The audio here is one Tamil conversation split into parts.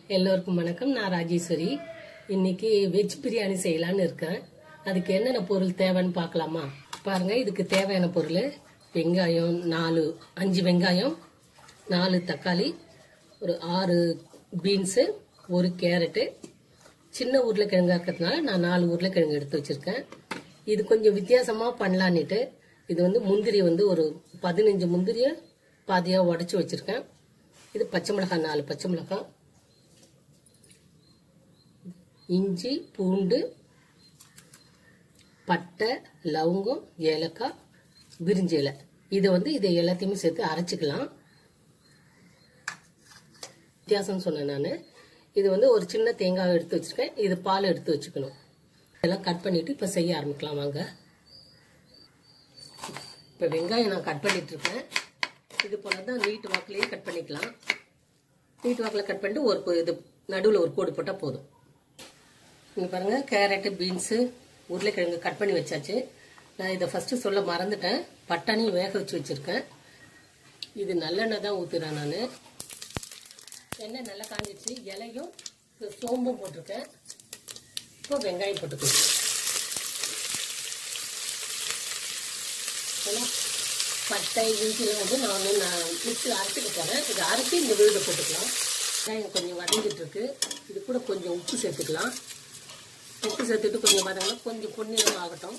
எல்லோருக்கும் வணக்கம் நான் ராஜேஸ்வரி இன்னைக்கு வெஜ் பிரியாணி செய்யலான்னு இருக்கேன் அதுக்கு என்னென்ன பொருள் தேவைன்னு பார்க்கலாமா பாருங்க இதுக்கு தேவையான பொருள் வெங்காயம் நாலு அஞ்சு வெங்காயம் நாலு தக்காளி ஒரு ஆறு பீன்ஸு ஒரு கேரட்டு சின்ன உருளைக்கிழங்கா இருக்கிறதுனால நான் நாலு உருளைக்கிழங்கு எடுத்து வச்சிருக்கேன் இது கொஞ்சம் வித்தியாசமாக பண்ணலான்னுட்டு இது வந்து முந்திரி வந்து ஒரு பதினஞ்சு முந்திரியை பாதியாக உடச்சி வச்சிருக்கேன் இது பச்சை மிளகாய் நாலு பச்சை மிளகாய் இஞ்சி பூண்டு பட்டை லவங்கம் ஏலக்காய் பிரிஞ்சி இலை இதை வந்து இதை எல்லாத்தையுமே சேர்த்து அரைச்சிக்கலாம் வித்தியாசம் சொன்னேன் நான் இது வந்து ஒரு சின்ன தேங்காய் எடுத்து வச்சிருக்கேன் இது பால் எடுத்து வச்சுக்கணும் இதெல்லாம் கட் பண்ணிட்டு இப்போ செய்ய ஆரம்பிக்கலாம் வாங்க இப்போ வெங்காயம் நான் கட் பண்ணிட்டு இருக்கேன் இது போல தான் நீட் வாக்கிலேயே கட் பண்ணிக்கலாம் நீட் வாக்கில் கட் பண்ணிட்டு ஒரு கொ- இது நடுவில் ஒரு கோடு போட்டால் போதும் இங்கே பாருங்க கேரட்டு பீன்ஸு உருளைக்கிழங்கு கட் பண்ணி வச்சாச்சு நான் இதை ஃபர்ஸ்ட் சொல்ல மறந்துட்டேன் பட்டாணியும் வேக வச்சு வச்சிருக்கேன் இது நல்லெண்ணெய் தான் ஊற்றுறேன் நான் எண்ணெய் நல்லா காஞ்சிச்சு இலையும் சோம்பும் போட்டிருக்கேன் இப்போ வெங்காயம் போட்டுக்கலாம் ஏன்னா பட்டை இஞ்சிலாம் வந்து நான் வந்து நான் மிக்சியில் அரைச்சிட்டு போகிறேன் இதை அரைச்சி இந்த விழுத போட்டுக்கலாம் வெங்காயம் கொஞ்சம் வதங்கிட்டு இருக்கு இது கூட கொஞ்சம் உப்பு சேர்த்துக்கலாம் உப்பு சேர்த்துட்டு கொஞ்சம் வதங்கலாம் கொஞ்சம் பொன்னிறம் ஆகட்டும்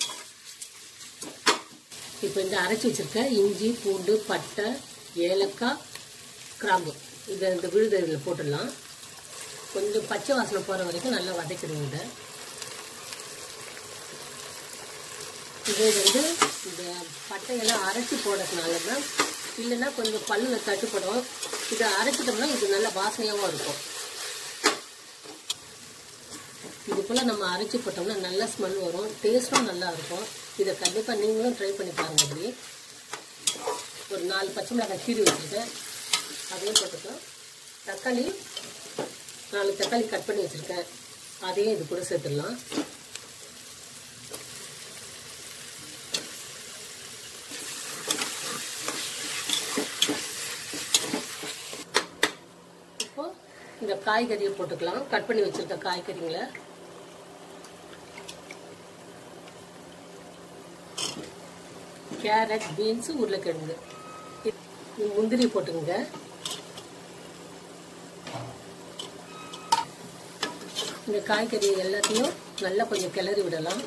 இப்போ இந்த அரைச்சி வச்சிருக்க இஞ்சி பூண்டு பட்டை ஏலக்காய் கிராம்பு இதை இந்த விழுத இதில் போட்டுடலாம் கொஞ்சம் பச்சை வாசனை போகிற வரைக்கும் நல்லா வதக்கிடுங்க இதை இது வந்து இந்த பட்டையெல்லாம் அரைச்சி போடுறதுனால தான் இல்லைன்னா கொஞ்சம் பல்லில் தட்டுப்படும் இதை அரைச்சிட்டோம்னா இது நல்ல வாசனையாகவும் இருக்கும் இது போல் நம்ம அரைச்சி போட்டோம்னா நல்ல ஸ்மெல் வரும் டேஸ்ட்டும் நல்லா இருக்கும் இதை கண்டிப்பாக நீங்களும் ட்ரை பண்ணி பாருங்க அப்படி ஒரு நாலு பச்சை மிளகாய் கீறி வச்சுருக்கேன் அதையும் போட்டுக்கலாம் தக்காளி நாலு தக்காளி கட் பண்ணி வச்சுருக்கேன் அதையும் இது கூட சேர்த்துடலாம் இப்போ இந்த காய்கறியை போட்டுக்கலாம் கட் பண்ணி வச்சிருக்க காய்கறிங்களை கேரட் பீன்ஸ் உருளைக்கிழங்கு இது முந்திரி போட்டுங்க இந்த காய்கறி எல்லாத்தையும் நல்லா கொஞ்சம் கிளறி விடலாம்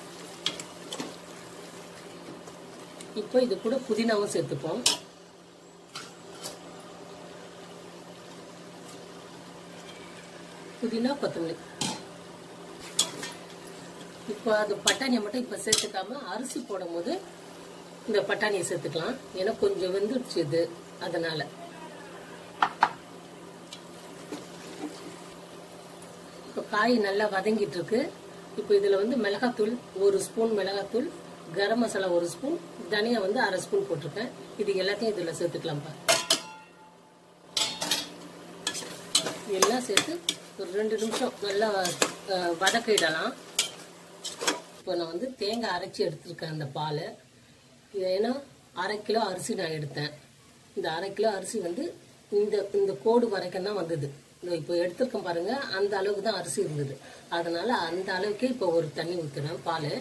இப்போ இது கூட புதினாவும் சேர்த்துப்போம் புதினா கொத்தமல்லி இப்போ அது பட்டாணியை மட்டும் இப்போ சேர்த்துக்காம அரிசி போடும் போது இந்த பட்டாணியை சேர்த்துக்கலாம் ஏன்னா கொஞ்சம் வெந்துடுச்சு இது அதனால இப்போ காய் நல்லா வதங்கிட்டு இருக்கு இப்போ இதில் வந்து மிளகாத்தூள் ஒரு ஸ்பூன் மிளகாத்தூள் கரம் மசாலா ஒரு ஸ்பூன் தனியா வந்து அரை ஸ்பூன் போட்டிருக்கேன் இது எல்லாத்தையும் இதில் சேர்த்துக்கலாம்ப்பா எல்லாம் சேர்த்து ஒரு ரெண்டு நிமிஷம் நல்லா அஹ், வதக்கிடலாம் இப்போ நான் வந்து தேங்காய் அரைச்சி எடுத்திருக்கேன் அந்த பாலை இது ஏன்னா அரை கிலோ அரிசி நான் எடுத்தேன் இந்த அரை கிலோ அரிசி வந்து இந்த இந்த கோடு வரைக்கும் தான் வந்தது இதோ இப்போ எடுத்திருக்கேன் பாருங்க அந்த அளவுக்கு தான் அரிசி இருந்தது அதனால அந்த அளவுக்கே இப்போ ஒரு தண்ணி ஊற்றுறேன் பால்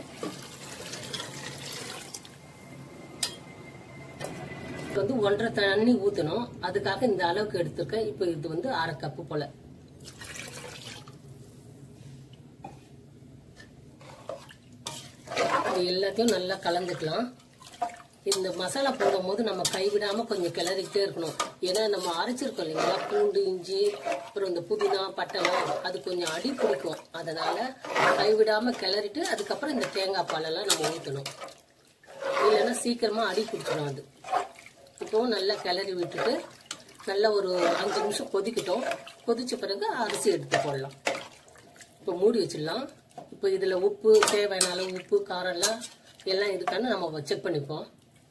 இப்போ வந்து ஒன்றரை தண்ணி ஊற்றணும் அதுக்காக இந்த அளவுக்கு எடுத்திருக்கேன் இப்போ இது வந்து அரை கப்பு போல இது எல்லாத்தையும் நல்லா கலந்துக்கலாம் இந்த மசாலா போடும்போது நம்ம கைவிடாம கொஞ்சம் கிளறிக்கிட்டே இருக்கணும் ஏன்னா நம்ம அரைச்சிருக்கோம் இல்லைங்களா பூண்டு இஞ்சி அப்புறம் இந்த புதினா பட்டெல்லாம் அது கொஞ்சம் அடி பிடிக்கும் அதனால கைவிடாம கிளறிட்டு அதுக்கப்புறம் இந்த தேங்காய் பாலெல்லாம் நம்ம ஊற்றணும் இல்லைன்னா சீக்கிரமா அடி பிடிச்சிடும் அது இப்போ நல்லா கிளறி விட்டுட்டு நல்லா ஒரு அஞ்சு நிமிஷம் கொதிக்கட்டும் கொதிச்ச பிறகு அரிசி எடுத்து போடலாம் இப்போ மூடி வச்சிடலாம் இப்போ இதில் உப்பு தேவையான அளவு உப்பு காரம் எல்லாம் எல்லாம் இருக்கான்னு நம்ம செக் பண்ணிப்போம்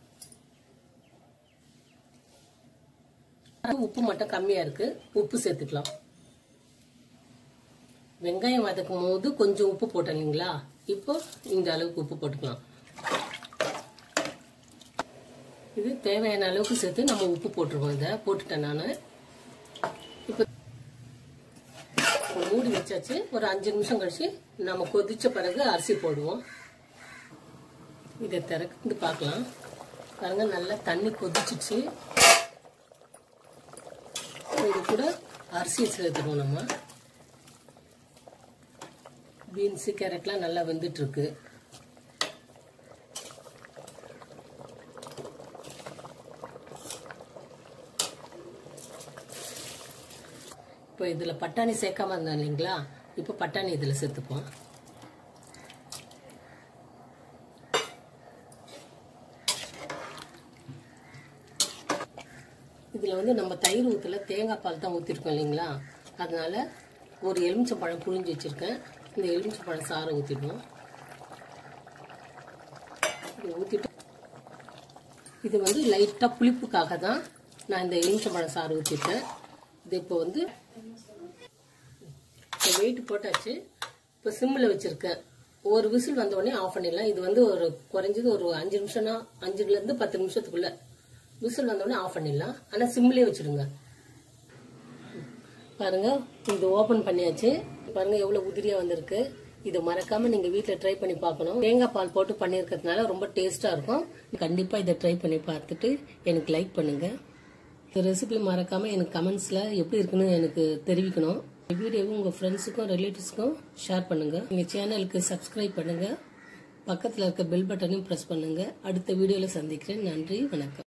உப்பு மட்டும் கம்மியாக இருக்கு உப்பு சேர்த்துக்கலாம் வெங்காயம் வதக்கும் போது கொஞ்சம் உப்பு போட்டோம் இல்லைங்களா இப்போ இந்த அளவுக்கு உப்பு போட்டுக்கலாம் இது தேவையான அளவுக்கு சேர்த்து நம்ம உப்பு போட்டுருவோம் இதை போட்டுட்டேன் நான் இப்போ இப்போ மூடி வச்சாச்சு ஒரு அஞ்சு நிமிஷம் கழிச்சு நம்ம கொதிச்ச பிறகு அரிசி போடுவோம் இதை திறந்து பார்க்கலாம் பாருங்க நல்லா தண்ணி கொதிச்சிச்சு இது கூட அரிசி சேர்த்துருவோம் நம்ம பீன்ஸு கேரட்லாம் நல்லா வெந்துட்டு இருக்கு இப்போ இதில் பட்டாணி சேர்க்காம இருந்தோம் இல்லைங்களா இப்போ பட்டாணி இதில் சேர்த்துப்போம் இதில் வந்து நம்ம தயிர் ஊற்றல தேங்காய் பால் தான் ஊற்றிருக்கோம் இல்லைங்களா அதனால ஒரு எலுமிச்சம்பழம் புழிஞ்சு வச்சுருக்கேன் இந்த எலுமிச்சம்பழம் சாறை ஊற்றிடுவோம் இது ஊற்றிட்டு இது வந்து லைட்டாக புளிப்புக்காக தான் நான் இந்த எலுமிச்சம்பழம் சாறு ஊற்றிருக்கேன் இது இப்போ வந்து இப்போ வெயிட் போட்டாச்சு இப்போ சிம்மில் வச்சுருக்கேன் ஒரு விசில் வந்த உடனே ஆஃப் பண்ணிடலாம் இது வந்து ஒரு குறைஞ்சது ஒரு அஞ்சு நிமிஷம்னா அஞ்சுலேருந்து பத்து நிமிஷத்துக்குள்ள விசில் வந்த உடனே ஆஃப் பண்ணிடலாம் ஆனால் சிம்லேயே வச்சுடுங்க பாருங்க இது ஓப்பன் பண்ணியாச்சு பாருங்க எவ்வளோ உதிரியாக வந்திருக்கு இது மறக்காம நீங்க வீட்டில் ட்ரை பண்ணி பார்க்கணும் தேங்காய் பால் போட்டு பண்ணியிருக்கிறதுனால ரொம்ப டேஸ்டா இருக்கும் கண்டிப்பா இதை ட்ரை பண்ணி பார்த்துட்டு எனக்கு லைக் பண்ணுங்க இந்த ரெசிபி மறக்காம எனக்கு கமெண்ட்ஸ்ல எப்படி இருக்குன்னு எனக்கு தெரிவிக்கணும் இந்த வீடியோவை உங்க ஃப்ரெண்ட்ஸுக்கும் ரிலேட்டிவ்ஸ்க்கும் ஷேர் பண்ணுங்க எங்க சேனலுக்கு சப்ஸ்கிரைப் பண்ணுங்க பக்கத்தில் இருக்க பெல் பட்டனையும் ப்ரெஸ் பண்ணுங்க அடுத்த வீடியோவில் சந்திக்கிறேன் நன்றி வணக்கம்